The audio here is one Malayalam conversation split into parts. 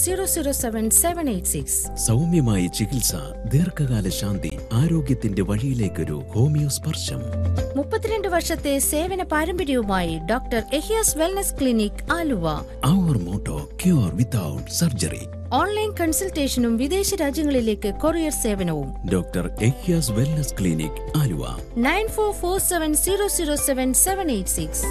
Zero zero seven seven eight six സൗമ്യമായ ചികിത്സ ദീർഘകാല ശാന്തി ആരോഗ്യത്തിന്റെ വഴിയിലേക്കൊരു ഹോമിയോ സ്പർശം മുപ്പത്തിരണ്ട് വർഷത്തെ സേവന പാരമ്പര്യവുമായി doctor Ehiyas wellness clinic Aluva അവർ motto cure without surgery online കൺസൾട്ടേഷനും വിദേശ രാജ്യങ്ങളിലേക്ക് കൊറിയർ സേവനവും doctor Ehyas wellness clinic Aluva nine four four seven zero zero seven seven eight six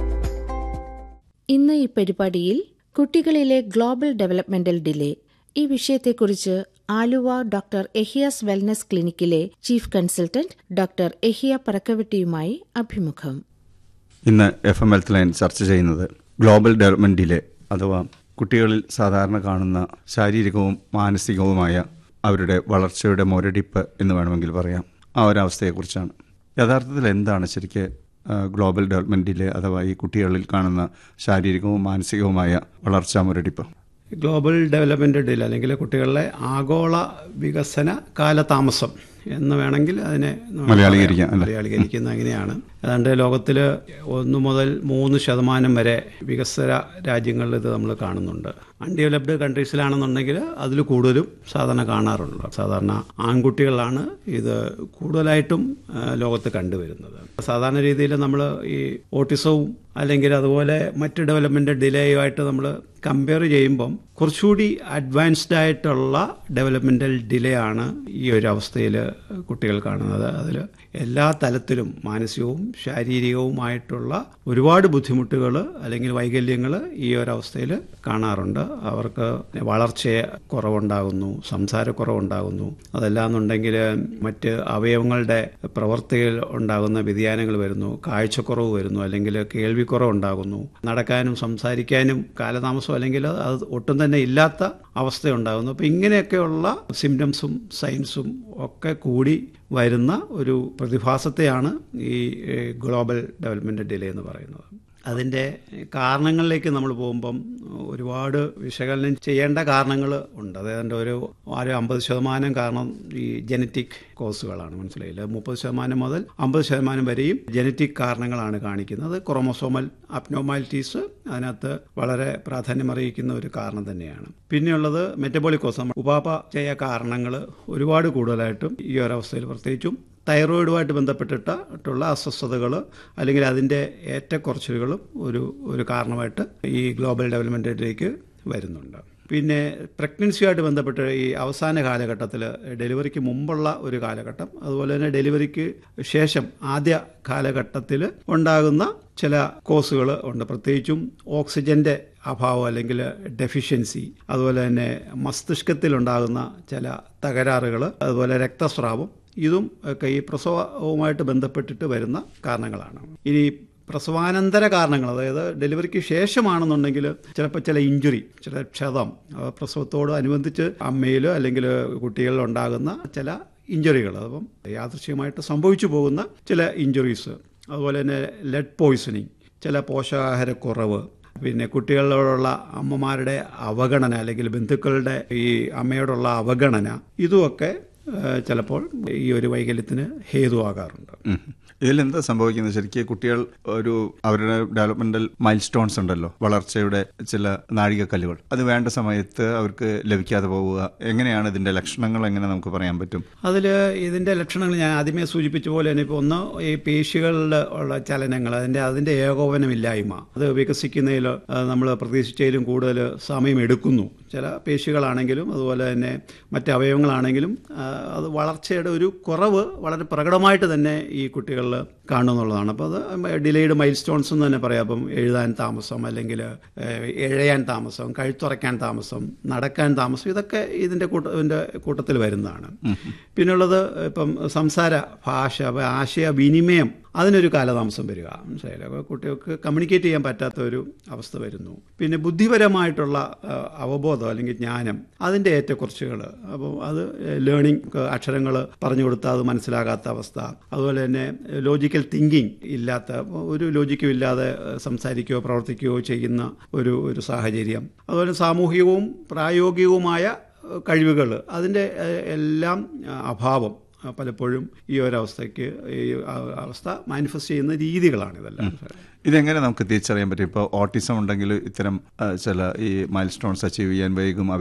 ഇന്ന് ഈ പരിപാടിയിൽ കുട്ടികളിലെ ഗ്ലോബൽ ഡെവലപ്മെന്റൽ ഡിലേ ഈ വിഷയത്തെക്കുറിച്ച് ആലുവ ഡോക്ടർ എഹിയാസ് വെൽനസ് ക്ലിനിക്കിലെ ചീഫ് കൺസൾട്ടന്റ് ഡോക്ടർ എഹിയ പറക്കവെട്ടിയുമായി അഭിമുഖം ഇന്ന് എഫ് എം ഹെൽത്ത് ലൈൻ ചർച്ച ചെയ്യുന്നത് ഗ്ലോബൽ ഡെവലപ്മെന്റ് ഡിലേ അഥവാ കുട്ടികളിൽ സാധാരണ കാണുന്ന ശാരീരികവും മാനസികവുമായ അവരുടെ വളർച്ചയുടെ മുരടിപ്പ് എന്ന് വേണമെങ്കിൽ പറയാം ആ ഒരവസ്ഥയെക്കുറിച്ചാണ് യഥാർത്ഥത്തിൽ എന്താണ് ശരിക്ക് ആ, ഗ്ലോബൽ ഡെവലപ്മെന്റ് ഡിലേ അഥവാ ഈ കുട്ടികളിൽ കാണുന്ന ശാരീരികവും മാനസികവുമായ വളർച്ചാ മുരടിപ്പ് ഗ്ലോബൽ ഡെവലപ്മെന്റ് ഡിൽ അല്ലെങ്കിൽ കുട്ടികളിലെ ആഗോള വികസന കാലതാമസം എന്ന് വേണമെങ്കിൽ അതിനെ നമുക്ക് മലയാളീകരിക്കാം, പറയാം. അല്ലേ? മലയാളീകരിക്കുന്നത് അങ്ങനെയാണ് ഏതാണ്ട് ലോകത്തിൽ ഒന്ന് മുതൽ മൂന്ന് ശതമാനം വരെ വികസന രാജ്യങ്ങളിൽ ഇത് നമ്മൾ കാണുന്നുണ്ട് അൺഡെവലപ്ഡ് കൺട്രീസിലാണെന്നുണ്ടെങ്കിൽ അതിൽ കൂടുതലും സാധാരണ കാണാറുണ്ട് സാധാരണ ആൺകുട്ടികളാണ് ഇത് കൂടുതലായിട്ടും ആ, ലോകത്ത് കണ്ടുവരുന്നത് സാധാരണ രീതിയിൽ നമ്മൾ ഈ ഓട്ടിസവും അല്ലെങ്കിൽ അതുപോലെ മറ്റ് ഡെവലപ്മെന്റ് ഡിലേയുമായിട്ട് നമ്മൾ കമ്പയർ ചെയ്യുമ്പം കുറച്ചുകൂടി അഡ്വാൻസ്ഡ് ആയിട്ടുള്ള ഡെവലപ്മെന്റൽ ഡിലേ ആണ് ഈ ഒരു അവസ്ഥയിൽ കുട്ടികൾ കാണുന്നത് അതിൽ എല്ലാ തലത്തിലും മാനസികവും ശാരീരികവുമായിട്ടുള്ള ഒരുപാട് ബുദ്ധിമുട്ടുകൾ അല്ലെങ്കിൽ വൈകല്യങ്ങൾ ഈ ഒരു അവസ്ഥയിൽ കാണാറുണ്ട് അവർക്ക് വളർച്ചയെ കുറവുണ്ടാകുന്നു സംസാരക്കുറവുണ്ടാകുന്നു അതല്ലാന്നുണ്ടെങ്കിൽ മറ്റ് അവയവങ്ങളുടെ പ്രവർത്തിയിൽ ഉണ്ടാകുന്ന വ്യതിയാനങ്ങൾ വരുന്നു കാഴ്ചക്കുറവ് വരുന്നു അല്ലെങ്കിൽ കേൾവിക്കുറവ് ഉണ്ടാകുന്നു നടക്കാനും സംസാരിക്കാനും കാലതാമസം അല്ലെങ്കിൽ അത് ഒട്ടും തന്നെ ഇല്ലാത്ത അവസ്ഥയുണ്ടാകുന്നു അപ്പോൾ ഇങ്ങനെയൊക്കെയുള്ള സിംറ്റംസും സൈൻസും ഒക്കെ കൂടി വരുന്ന ഒരു പ്രതിഭാസത്തെയാണ് ഈ ഏഹ്, ഗ്ലോബൽ ഡെവലപ്മെൻറ്റ് ഡിലേ എന്ന് പറയുന്നത് അതിൻ്റെ കാരണങ്ങളിലേക്ക് നമ്മൾ പോകുമ്പം ഒരുപാട് വിശകലനം ചെയ്യേണ്ട കാരണങ്ങൾ ഉണ്ട് അതായത് ഒരു ഒരു അമ്പത് ശതമാനം കാരണം ഈ ജനറ്റിക് കോസുകളാണ് മനസ്സിലായില്ല മുപ്പത് ശതമാനം മുതൽ അമ്പത് ശതമാനം വരെയും ജനറ്റിക് കാരണങ്ങളാണ് കാണിക്കുന്നത് ക്രോമസോമൽ അപ്നോമാലിറ്റീസ് അതിനകത്ത് വളരെ പ്രാധാന്യം അറിയിക്കുന്ന ഒരു കാരണം തന്നെയാണ് പിന്നെയുള്ളത് മെറ്റബോളിക് കോസ് നമ്മൾ ഉപാപചയ കാരണങ്ങൾ ഒരുപാട് കൂടുതലായിട്ടും ഈ ഒരവസ്ഥയിൽ പ്രത്യേകിച്ചും തൈറോയിഡുമായിട്ട് ബന്ധപ്പെട്ടിട്ടുള്ള അസ്വസ്ഥതകൾ അല്ലെങ്കിൽ അതിൻ്റെ ഏറ്റക്കുറച്ചിലുകളും ഒരു ഒരു കാരണമായിട്ട് ഈ ഗ്ലോബൽ ഡെവലപ്മെൻറ്റിലേക്ക് വരുന്നുണ്ട് പിന്നെ പ്രഗ്നൻസിയുമായിട്ട് ബന്ധപ്പെട്ട് ഈ അവസാന കാലഘട്ടത്തിൽ ഡെലിവറിക്ക് മുമ്പുള്ള ഒരു കാലഘട്ടം അതുപോലെ തന്നെ ഡെലിവറിക്ക് ശേഷം ആദ്യ കാലഘട്ടത്തിൽ ഉണ്ടാകുന്ന ചില കോസുകൾ ഉണ്ട് പ്രത്യേകിച്ചും ഓക്സിജൻ്റെ അഭാവം അല്ലെങ്കിൽ ഡെഫിഷ്യൻസി അതുപോലെ തന്നെ മസ്തിഷ്കത്തിലുണ്ടാകുന്ന ചില തകരാറുകൾ അതുപോലെ രക്തസ്രാവം ഇതും ഒക്കെ ഈ പ്രസവവുമായിട്ട് ബന്ധപ്പെട്ടിട്ട് വരുന്ന കാരണങ്ങളാണ് ഇനി പ്രസവാനന്തര കാരണങ്ങൾ അതായത് ഡെലിവറിക്ക് ശേഷമാണെന്നുണ്ടെങ്കിൽ ചിലപ്പോൾ ചില ഇഞ്ചുറി ചില ക്ഷതം ആ പ്രസവത്തോട് അനുബന്ധിച്ച് അമ്മയിൽ അല്ലെങ്കിൽ കുട്ടികളിൽ ഉണ്ടാകുന്ന ചില ഇഞ്ചുറികൾ അപ്പം യാദൃശ്യമായിട്ട് സംഭവിച്ചു പോകുന്ന ചില ഇഞ്ചുറീസ് അതുപോലെ തന്നെ ലെഡ് പോയ്സണിങ് ചില പോഷകാഹാരക്കുറവ് പിന്നെ കുട്ടികളോടുള്ള അമ്മമാരുടെ അവഗണന അല്ലെങ്കിൽ ബന്ധുക്കളുടെ ഈ അമ്മയോടുള്ള അവഗണന ഇതുമൊക്കെ ഏഹ്, ചിലപ്പോൾ ഈ ഒരു വൈകല്യത്തിന് ഹേതുവാകാറുണ്ട് ഉം. ഇതിലെന്താ സംഭവിക്കുന്നത് ശരിക്കും കുട്ടികൾ ഒരു അവരുടെ ഡെവലപ്മെന്റൽ മൈൽ സ്റ്റോൺസ് ഉണ്ടല്ലോ വളർച്ചയുടെ ചില നാഴികക്കല്ലുകൾ അത് വേണ്ട സമയത്ത് അവർക്ക് ലഭിക്കാതെ പോവുക എങ്ങനെയാണ് ഇതിന്റെ ലക്ഷണങ്ങൾ എങ്ങനെ നമുക്ക് പറയാൻ പറ്റും അതിൽ ഇതിൻ്റെ ലക്ഷണങ്ങൾ ഞാൻ ആദ്യമേ സൂചിപ്പിച്ച പോലെ തന്നെ ഇപ്പോൾ ഒന്ന് ഈ പേശികളിൽ ഉള്ള ചലനങ്ങൾ അതിൻ്റെ അതിൻ്റെ ഏകോപനമില്ലായ്മ അത് വികസിക്കുന്നതിൽ നമ്മൾ പ്രതീക്ഷിച്ചതിലും കൂടുതൽ സമയം എടുക്കുന്നു ചില പേശികളാണെങ്കിലും അതുപോലെ തന്നെ മറ്റ് അവയവങ്ങളാണെങ്കിലും ആ, അത് വളർച്ചയുടെ ഒരു കുറവ് വളരെ പ്രകടമായിട്ട് തന്നെ ഈ കുട്ടികളിൽ കാണുമെന്നുള്ളതാണ് അപ്പോൾ അത് ഡിലേഡ് മൈൽ സ്റ്റോൺസ് എന്ന് തന്നെ പറയാം അപ്പം എഴുതാൻ താമസം അല്ലെങ്കിൽ ഏഹ്, ഇഴയാൻ താമസം കഴുത്തുറയ്ക്കാൻ താമസം നടക്കാൻ താമസം ഇതൊക്കെ ഇതിൻ്റെ കൂട്ട ഇതിൻ്റെ കൂട്ടത്തിൽ വരുന്നതാണ് പിന്നുള്ളത് ഇപ്പം സംസാര ഭാഷ അപ്പൊ ആശയവിനിമയം അതിനൊരു കാലതാമസം വരിക മനസ്സിലായില്ലേ അപ്പോൾ കുട്ടികൾക്ക് കമ്മ്യൂണിക്കേറ്റ് ചെയ്യാൻ പറ്റാത്ത ഒരു അവസ്ഥ വരുന്നു പിന്നെ ബുദ്ധിപരമായിട്ടുള്ള ആ, അവബോധം അല്ലെങ്കിൽ ജ്ഞാനം അതിൻ്റെ ഏറ്റക്കുറച്ചുകൾ അപ്പോൾ അത് ലേണിംഗ് അക്ഷരങ്ങൾ പറഞ്ഞു കൊടുത്താൽ അത് മനസ്സിലാകാത്ത അവസ്ഥ അതുപോലെ തന്നെ ലോജിക്കൽ തിങ്കിങ് ഇല്ലാത്ത ഒരു ലോജിക്കും ഇല്ലാതെ സംസാരിക്കുകയോ പ്രവർത്തിക്കുകയോ ചെയ്യുന്ന ഒരു ഒരു സാഹചര്യം അതുപോലെ സാമൂഹികവും പ്രായോഗികവുമായ കഴിവുകൾ അതിൻ്റെ ഏഹ്, എല്ലാം ആ, അഭാവം ആ, പലപ്പോഴും ഈ ഒരവസ്ഥയ്ക്ക് ഈ ആ- അവസ്ഥ മാനിഫെസ്റ്റ് ചെയ്യുന്ന രീതികളാണ് ഇതെല്ലാം ഇതെങ്ങനെ നമുക്ക് തിരിച്ചറിയാൻ പറ്റും ഇപ്പോൾ ഓട്ടിസം ഉണ്ടെങ്കിൽ ഇത്തരം ആ, ചില ഈ മൈൽ സ്റ്റോൺസ് അച്ചീവ് ചെയ്യാൻ വൈകും